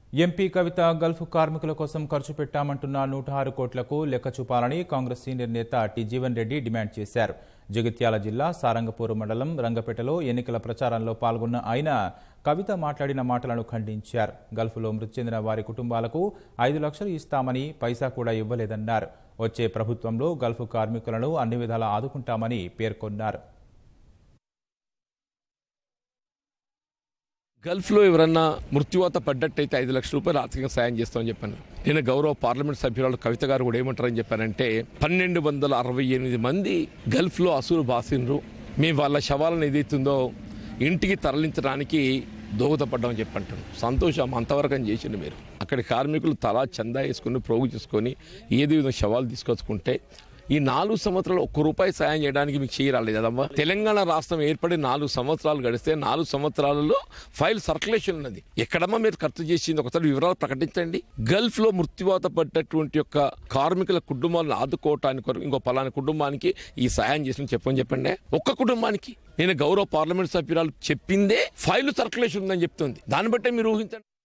MP కవిత Gulf కార్మికుల కోసం ఖర్చు పెట్టామంటున్న నూట ఆరు కోట్లకు లెక్క చూపాలని కాంగ్రెస్ సీనియర్ నేత టి జీవన్ రెడ్డి డిమాండ్ చేశారు జగిత్యాల జిల్లా సారంగపూర్ మండలం రంగపేటలో ఎన్నికల ప్రచారంలో పాల్గొన్న ఆయన కవిత మాట్లాడిన మాటలను ఖండించారు గల్ఫ్లో మృతి చెందిన వారి కుటుంబాలకు ఐదు లక్షలు ఇస్తామని పైసా కూడా ఇవ్వలేదన్నారు వచ్చే ప్రభుత్వంలో గల్ఫ్ కార్మికులను అన్ని విధాలా ఆదుకుంటామని పేర్కొన్నారు గల్ఫ్లో ఎవరన్నా మృత్యువాత పడ్డట్టయితే ఐదు లక్షల రూపాయలు ఆర్థికంగా సాయం చేస్తామని చెప్పాను నేను గౌరవ పార్లమెంట్ సభ్యురాలు కవిత గారు కూడా ఏమంటారని చెప్పారంటే పన్నెండు వందల అరవై ఎనిమిది మంది గల్ఫ్లో అసూలు బాసిండ్రు మేము వాళ్ళ శవాలను ఏదైతుందో ఇంటికి తరలించడానికి దోహదపడ్డామని చెప్పంటాను సంతోషం అంతవరకు అని చేసిండు మీరు అక్కడి కార్మికులు తలా చందా వేసుకుని ప్రోగు చేసుకొని ఏది విధంగా శవాలు తీసుకొచ్చుకుంటే ఈ నాలుగు సంవత్సరాలు ఒక్క రూపాయి సాయం చేయడానికి మీకు చేయరాలేదు కదమ్మా తెలంగాణ రాష్ట్రం ఏర్పడి నాలుగు సంవత్సరాలు గడిస్తే నాలుగు సంవత్సరాలలో ఫైల్ సర్క్యులేషన్ ఉన్నది ఎక్కడమ్మా మీరు ఖర్చు చేసింది ఒకసారి వివరాలు ప్రకటించండి గల్ఫ్ లో మృత్యువాత పడ్డటువంటి యొక్క కార్మికుల కుటుంబాలను ఆదుకోవటానికి కొరకు ఇంకో పలానా కుటుంబానికి ఈ సాయం చేసిన చెప్పని చెప్పండి ఒక్క కుటుంబానికి నేను గౌరవ పార్లమెంట్ సభ్యురాలు చెప్పిందే ఫైల్ సర్క్యులేషన్ ఉందని చెప్తుంది దాన్ని బట్టే మీరు ఊహించండి